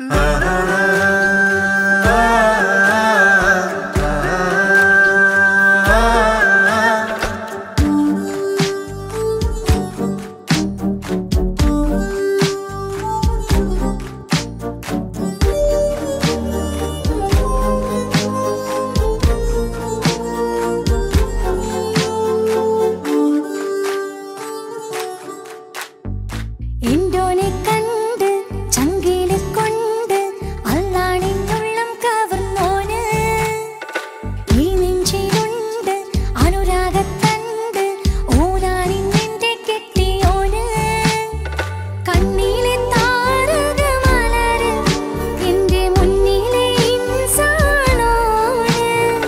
എന്തോനെ കണ്ട് ചങ്കില് കൊണ്ട് അല്ലാണിന്നുള്ളം കവർന്നോന് ഈ നെഞ്ചിലുണ്ട് അനുരാഗത്തണ്ട് ഓരാണിന്നെന്റെ കെട്ടിയോന് കണ്ണിലെ താരകമലര് എന്റെ മുന്നിലെ ഇൻസാണോന്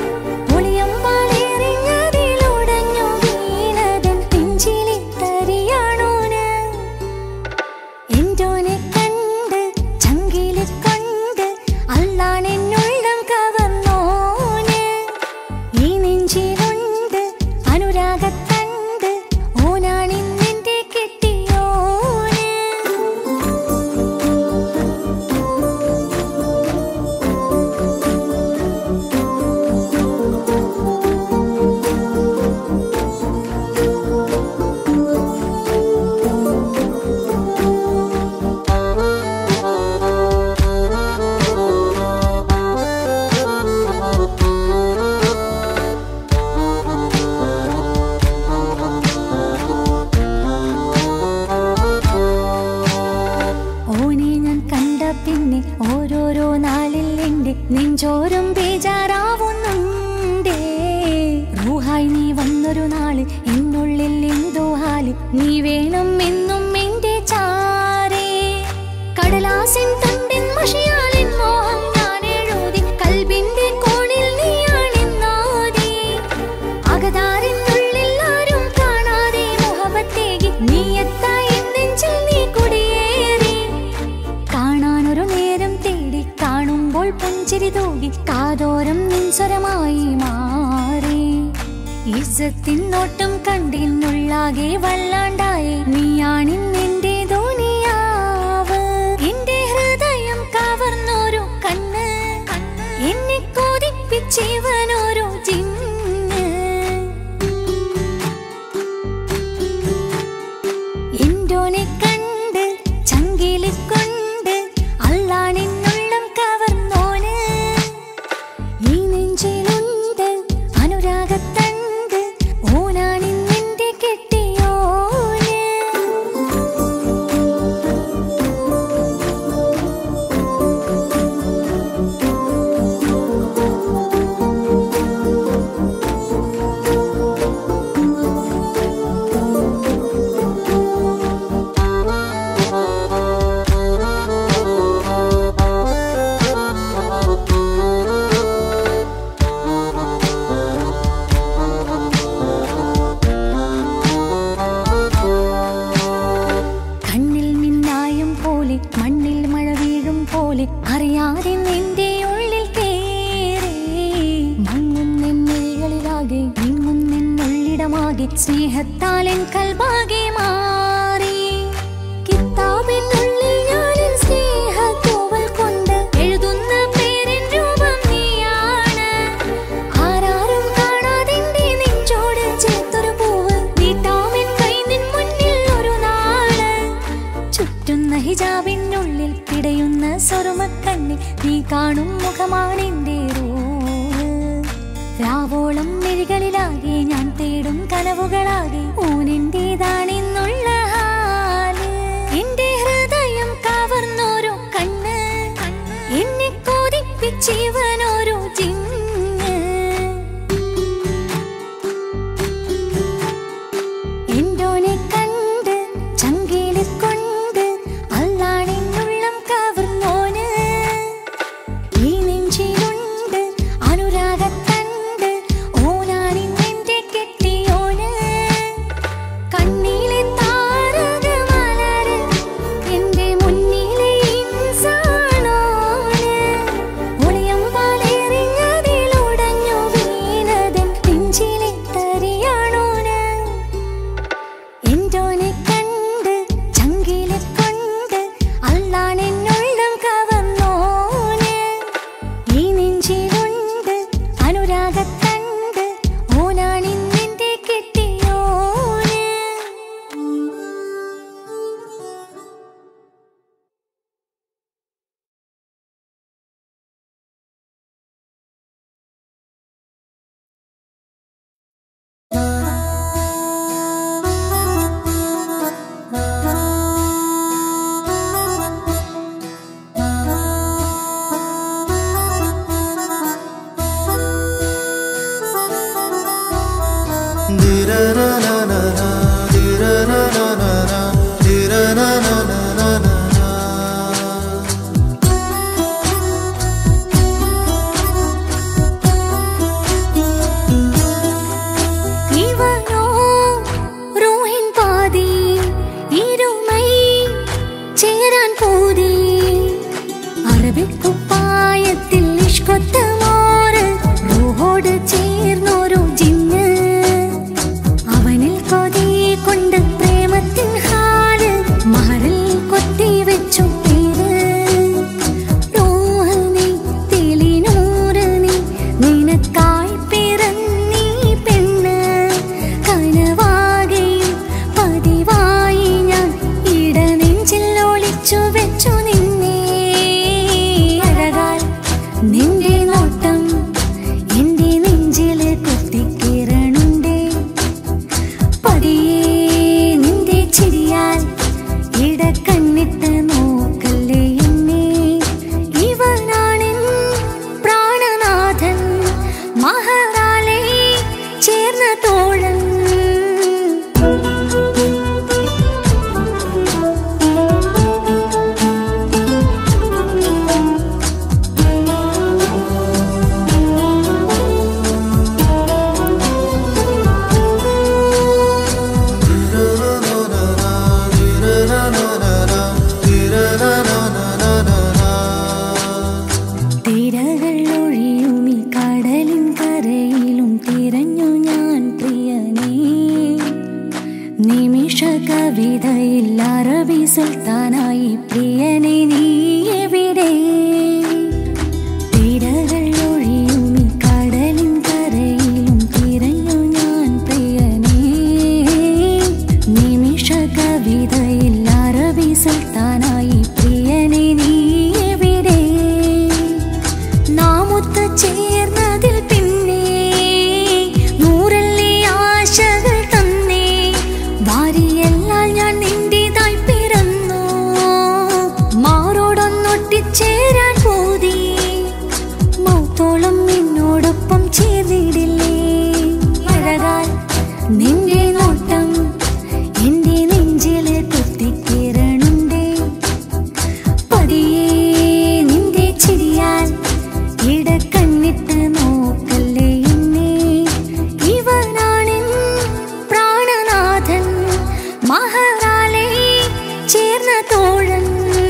ഒളിയമ്പാലെറിഞ്ഞതിലുടഞ്ഞു വീണതൻ നെഞ്ചിലെ തരിയാണോന് എന്തോനെ കണ്ട് ചങ്കില് കൊണ്ട് അല്ലാണെന്നുള്ളം കവർന്നോന് ഈ നെഞ്ചിലുണ്ട് അനുരാഗത്തണ്ട് ഓനാണിന്നെന്റെ കെട്ടിയോന് ഓനെ ഞാൻ കണ്ട പിന്നെ ഓരോരോ നാളിൽ എന്റെ നെഞ്ചോരം ബേജാറാവുന്നുണ്ടേ റൂഹായി നീ വന്നൊരു നാള് എന്നുള്ളിൽ എന്തോ ഹാല് നീ വേണം എന്നും എന്റെ ചാരേ കടലാസിൻ തണ്ടിൻ മഷിയാലിൻ മോഹം ഞാൻ എഴുതി കൽബിന്റെ കോണിൽ നീയാണെന്നാദി അകതാരിനുള്ളിൽ ആരും കാണാതെ മുഹബത്തേകി നീ എത്തായി നെഞ്ചിൽ നീ കുടിയേറി കാണാനൊരു നേരം തേടി കാണുമ്പോൾ പുഞ്ചിരി തൂകി കാതോരം നിൻസ്വരമായി മാറി ഇസത്തിൻ നോട്ടം കണ്ടിന്നുള്ളാകെ വല്ലാണ്ടായി നീയാണിന്നെന്റെ ധോനിയാവ് എന്റെ ഹൃദയം കവർന്നോരു കണ്ണ് എന്നെ കൊതിപ്പിച്ചിവനോരു ജിന്ന് എന്തോനെ കണ്ട് ചങ്കില് കൊണ്ട് അല്ലാണെന്നുള്ളം കവർന്നോന് ഈ നെഞ്ചിലുണ്ട് അനുരാഗത്തണ്ട് ഓനാണിന്നെന്റെ കെട്ടിയോന് കണ്ണിൽ മിന്നായം പോലെ മണ്ണിൽ മഴ വീഴും പോലെ അറിയാതെ നിന്റെ ഉള്ളിൽ കേറി മങ്ങുന്നെന്നുള്ളിലാകെ നീങ്ങുന്നെന്നുള്ളിടമാകെ സ്നേഹത്താലൻ കൽബാകെ മാറി കിത്താബിനുള്ളിൽ ഞാനിൻ സ്നേഹത്തൂവൽ കൊണ്ട് എഴുതുന്ന പേരിൻ രൂപം നീയാണ് ആരാരും കാണാതെന്റെ നെഞ്ചോട് ചേർത്തൊരു പൂവ് നീട്ടാമെൻ കൈ നിൻ മുന്നിൽ ഒരു നാള് ചുറ്റുന്ന ഹിജാബിനുള്ളിൽ പിടയുന്ന സ്വറുമക്കണ്ണിൽ നീ കാണും മുഖമാണെന്റെ റൂഹ് രാവോളം മിഴികളിലാകെ ഞാൻ തേടും കനവുകളാകെ ഊനെന്റേതാണെന്നുള്ള ഹാല് എന്റെ ഹൃദയം കവർന്നോരോ കണ്ണ് എന്നെ കൊതിപ്പിച്ചിവനോരോ ജിന്ന് എന്തോനെ കണ്ട് ചങ്കില് കൊണ്ട് അല്ലാണെന്നുള്ളം കവർന്നോന് ഈ നെഞ്ചിലുണ്ട് അനുരാഗത്തണ്ട് ഓനാണിന്നെന്റെ കെട്ടിയോന് കണ്ണിലെ താരകമലര് എന്റെ മുന്നിലെ ഇൻസാണോന് ഒളിയമ്പാലെ ഇവനോ റൂഹിൻ പാതി ഇരുമൈ ചേരാൻ പോതി അറബിക്കുപ്പായത്തിൽ ഇഷ്കൊത്ത മോറ് റൂഹോട് ചേർന്നൊരു ജിന്ന് അവനിൽ കൊതി കൊണ്ട് പ്രേമത്തിൻ ഹാല് മഹറിൽ കൊത്തി വെച്ചു പേര് റൂഹ് നീ തെളിനൂറ് നീ നിനക്കായി പിറന്നീ പെണ്ണ് കനവാകയും പതിവായി ഞാൻ ഇടനെഞ്ചിൽ ഒളിച്ചു വെച്ചു നിന്നെ അഴകാൽ നിന്റെ നോട്ടം എന്റെ നെഞ്ചില് കുത്തിക്കിരണുണ്ടേ പതിയെ നിന്റെ ചിരിയാൽ ഇടക്കണ്ണിട്ട് നോക്കല്ലേ എന്നെ ഇവനാണിൻ പ്രാണനാഥൻ മഹറാലെ ചേർന്ന തോഴൻ തിരകൾ ഒഴിയും ഈ കടലിൻ കരയിലും തിരഞ്ഞു ഞാൻ പ്രിയനേ നിമിഷ കവിതയിൽ അറബി സുൽത്താനായി പ്രിയനെ നീ എവിടെ തിരകൾ ഒഴിയും ഈ കടലിൻ കരയിലും തിരഞ്ഞു ഞാൻ പ്രിയനേ നിമിഷ കവിതയിൽ അറബി സുൽത്താനായി പ്രിയനെ നീ എവിടെ നാമൊത്ത് ചേർന്നതിൽ പിന്നെ നൂറല്ലേ ആശകൾ തന്നേ വാരിയെല്ലാം ഞാൻ നിന്റേതായി പിറന്നു മാറോടൊന്നൊട്ടിച്ചേരാൻ പോതി മൗത്തോളം നിന്നോടൊപ്പം ചേർന്നിടില്ലേ അഴകാൽ നിന്റെ നോട്ടം എന്റെ നെഞ്ചില് കുത്തിക്കിരണുണ്ടേ പതിയെ നിന്റെ ചിരിയാൽ ഇടക്കണ്ണിട്ട് നോക്കല്ലേ എന്നെ ഇവനാണിൻ പ്രാണനാഥൻ മഹറാലെ ചേർന്ന തോഴൻ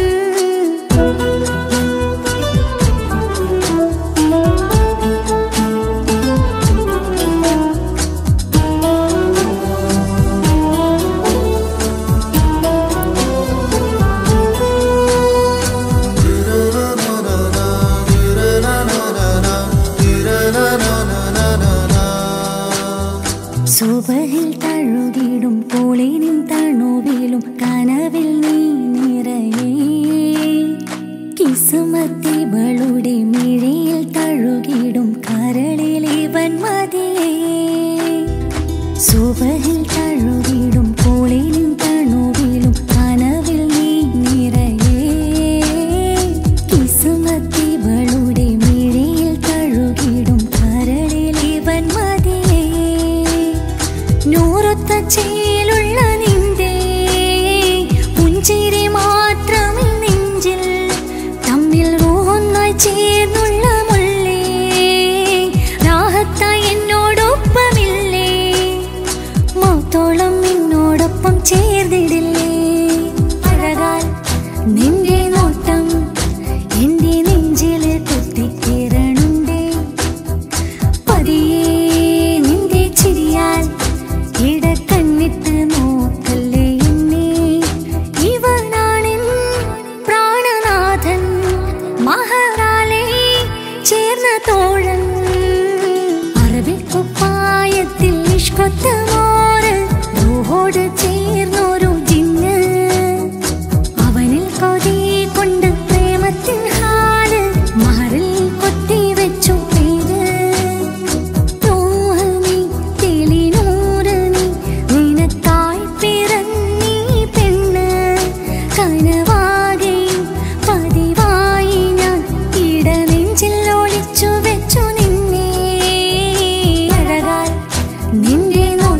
സുബഹിൽ തഴുകിടും കോളിനും തണുവിലും കനവിൽ നീ നിറയേ കിസുമത്തിവളുടെ മിഴിയിൽ തഴുകിടും കരളിൽ ഇവൻ മതിയേ സുബഹിൽ തഴുകിടും കോളിനും തണുവിലും കനവിൽ നീ നിറയേ കിസുമത്തിവളുടെ മിഴിയിൽ തഴുകിടും കരളിൽ ഇവൻ മതിയേ നൂറൊത്ത ചേലുള്ള നിന്റെ പുഞ്ചിരി മാത്രമേ നെഞ്ചിൽ തമ്മിൽ റൂഹൊന്നായി ചേർന്നുള്ള മുള്ളേ രാഹത്തായി എന്നോടൊപ്പമില്ലേ മൗത്തോളം എന്നോടൊപ്പം ചേർന്നിടില്ലേ അഴകാൽ നിന്റെ നോട്ടം എന്റെ നെഞ്ചില് കുത്തിക്കിരണുണ്ടേ പതിയെ നിന്റെ ചിരിയാൽ ഇടക്കണ്ണിട്ട് നോക്കല്ലേ എന്നെ ഇവനാണിൻ പ്രാണനാഥൻ മഹറാലെ ചേർന്ന തോഴൻ അറബിക്കുപ്പായത്തിൽ ഇഷ്കൊത്ത മോറ് റൂഹോട് ചേർന്നൊരു ജിന്ന് അവനിൽ കൊതി കൊണ്ട് പ്രേമത്തിൻ ഹാല് മഹറിൽ കൊത്തി വെച്ചു പേര് റൂഹ് നീ തെളിനൂറ് നീ നിനക്കായി പിറന്നീ പെണ്ണ് കനവാകയും പതിവായി ഞാൻ ഇടനെഞ്ചിൽ ഒളിച്ചു വെച്ചു നിന്നെ അഴകാൽ നിന്റെ നോട്ടം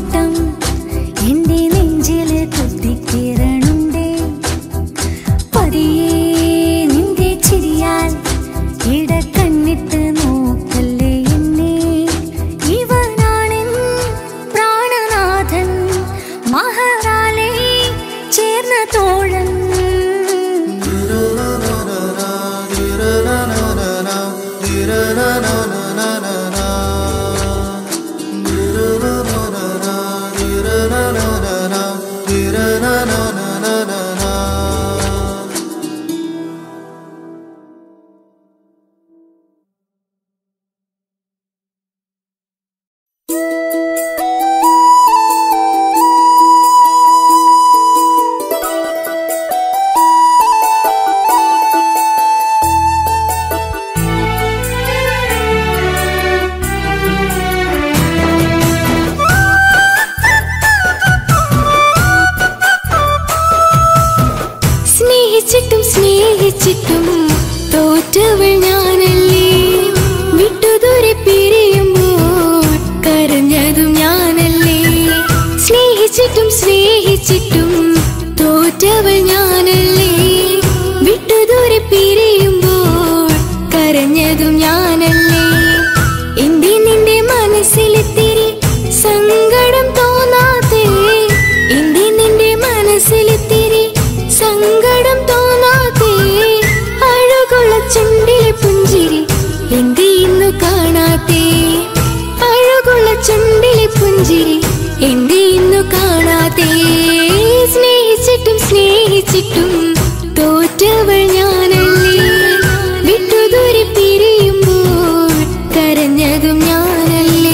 സ്നേഹിച്ചിട്ടും തോറ്റവൾ ഞാനല്ലേ വിട്ടുദൂരെ പിരിയുമ്പോൾ കരഞ്ഞതും ഞാനല്ലേ സ്നേഹിച്ചിട്ടും സ്നേഹിച്ചിട്ടും തോറ്റവൾ ഞാനല്ലേ വിട്ടുദൂരെ പിരിയുമ്പോൾ കരഞ്ഞതും ഞാനല്ലേ എന്റെ നിന്റെ മനസ്സിലിത്തിരി സങ്കടം തോന്നാതെ എന്റെ നിന്റെ മനസ്സിലിത്തിരി സങ്കടം തോന്നാതെ അഴകുള്ള ചുണ്ടിലെ പുഞ്ചിരി എന്റെ ഇന്നു കാണാതെ അഴകുള്ള ചുണ്ടിലെ പുഞ്ചിരി എന്റെ ഇന്നു കാണാതെ സ്നേഹിച്ചിട്ടും സ്നേഹിച്ചിട്ടും തോറ്റവൾ ഞാനല്ലേ വിട്ടുദൂരെ പിരിയുമ്പോൾ കരഞ്ഞതും ഞാനല്ലേ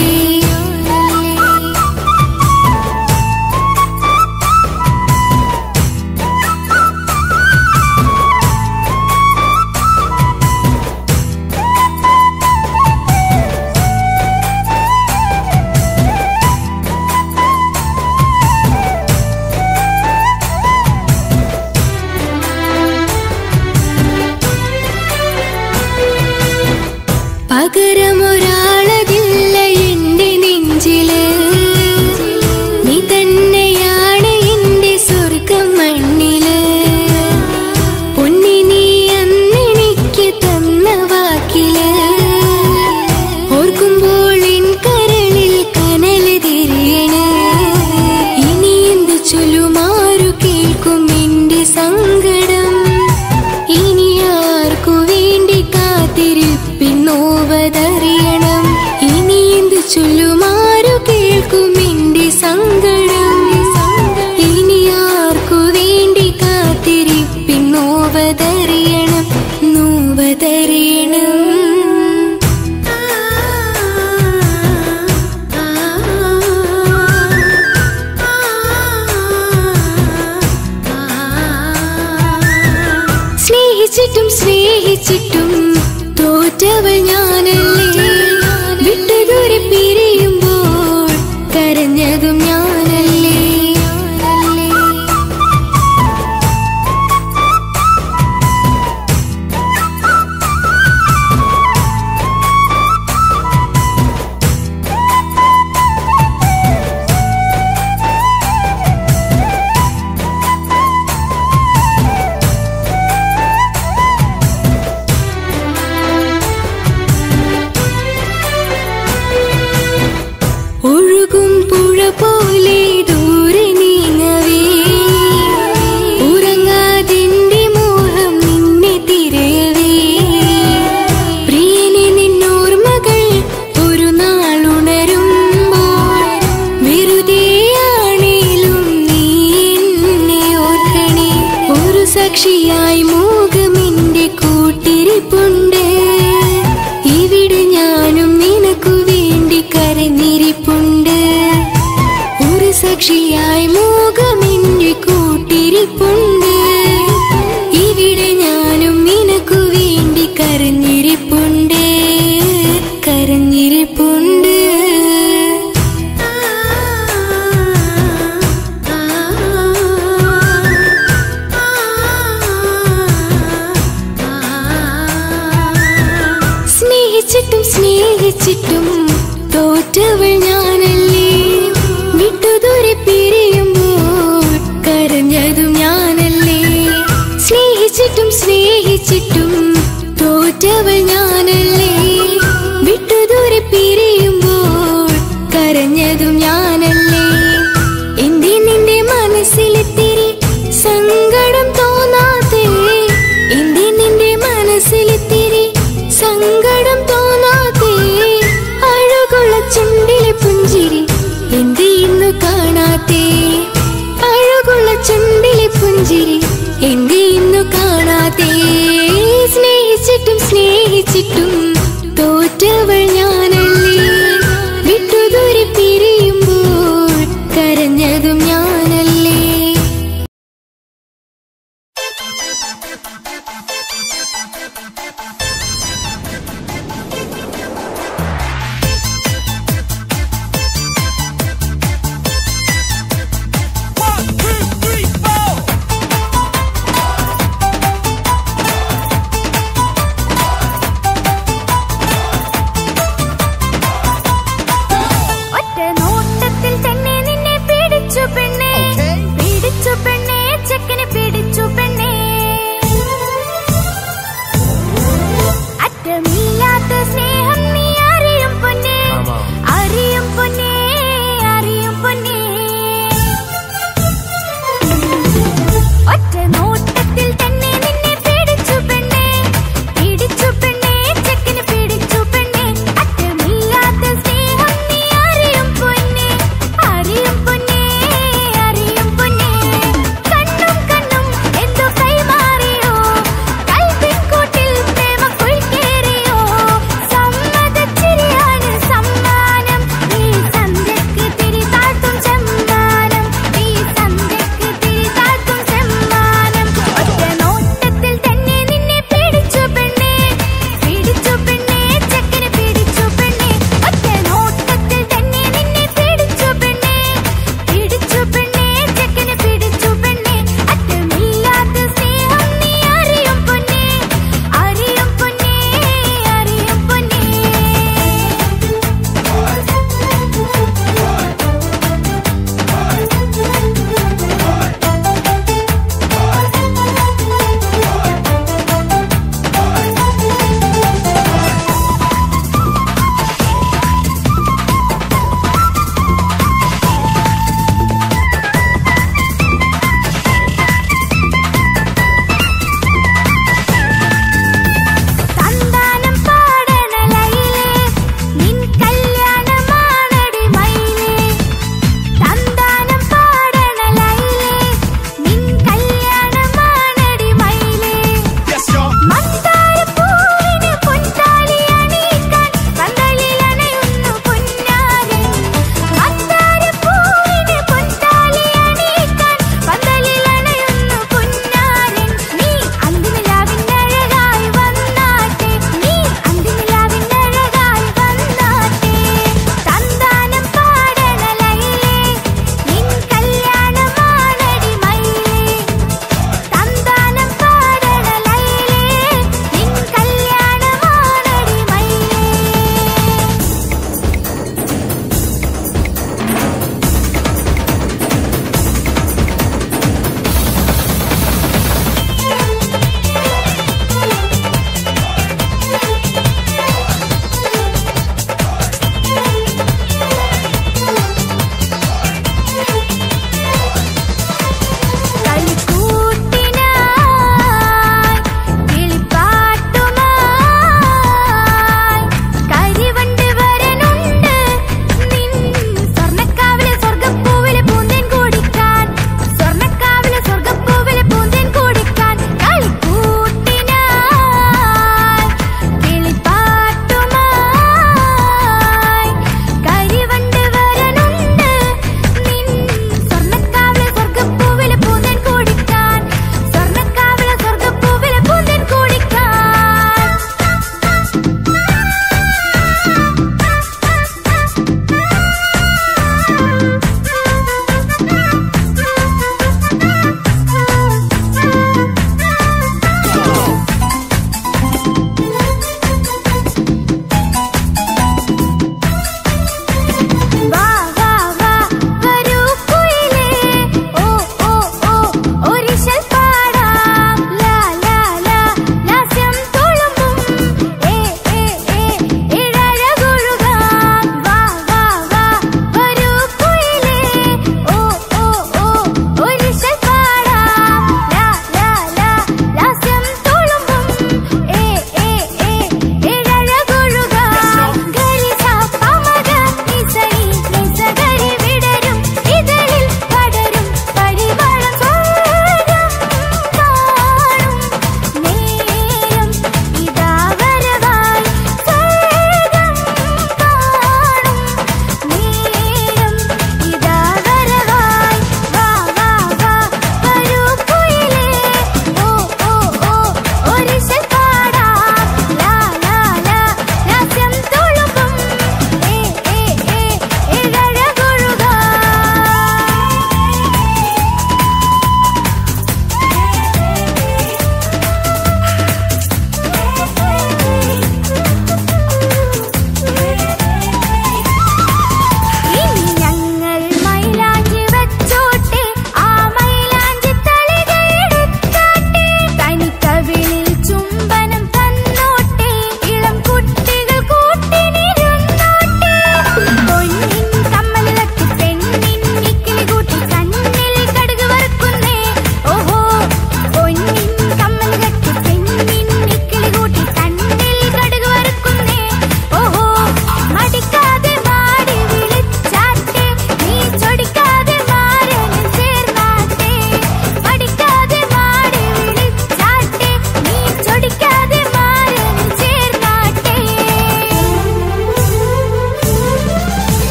പകരമൊരാളതില്ല എന്റെ നെഞ്ചില് നീ തന്നെയാണ് എന്റെ സ്വർഗം മണ്ണില് പൊന്നി നീ അന്നെനിക്ക് തന്ന വാക്കില് ഓർക്കുമ്പോൾ എൻ കരളിൽ കനല് തിരിയണ് ഇനി എന്ത് ചൊല്ലുമാറു കേൾക്കും എന്റെ സങ്കടം ഇനി ആർക്കു വേണ്ടി കാത്തിരിപ്പിന്നോവതറിയണം ഇനി എന്ത് ചൊല്ലുമാറു കേൾക്കും എന്റെ സങ്കടം ഇനി ആർക്കു വേണ്ടി കാത്തിരിപ്പിന്നോവതറിയണം നോവതറിയണം സ്നേഹിച്ചിട്ടും സ്നേഹിച്ചിട്ടും തോറ്റവൾ ഞാനല്ലേ വിട്ടുദൂരെ പിരിയുമ്പോൾ കരഞ്ഞതും ഞാനല്ലേ ഒഴുകും പുഴ പോലെ ദൂരെ നീങ്ങവേ ഉറങ്ങാതിന്റെ മോഹം നിന്നെ തിരയവേ പ്രിയനെ നിന്നോർമ്മകൾ ഒരു നാൾ ഉണരുമ്പോൾ വെറുതെയാണേലും നീ എന്നെ ഓർക്കണേ ഒരു സാക്ഷിയായി മോഹമെന്റെ കൂട്ടിരിപ്പുണ്ട് ഇവിടെ ഞാനും നിനക്കു വേണ്ടി കരഞ്ഞിരിപ്പുണ്ട് ഒരു സാക്ഷിയായി മോഹമെന്റെ കൂട്ടിരിപ്പുണ്ട് ഇവിടെ ഞാനും നിനക്കു വേണ്ടി കരഞ്ഞിരിപ്പുണ്ട് കരഞ്ഞിരിപ്പുണ്ട് സ്നേഹിച്ചിട്ടും സ്നേഹിച്ചിട്ടും തോറ്റവൾ ഞാനല്ലേ വിട്ടുദൂരെ പിരിയുമ്പോൾ കരഞ്ഞതും ഞാനല്ലേ സ്നേഹിച്ചിട്ടും സ്നേഹിച്ചിട്ടും തോറ്റവൾ ഞാനല്ലേ വിട്ടുദൂരെ പിരിയുമ്പോൾ കരഞ്ഞതും ഞാനല്ലേ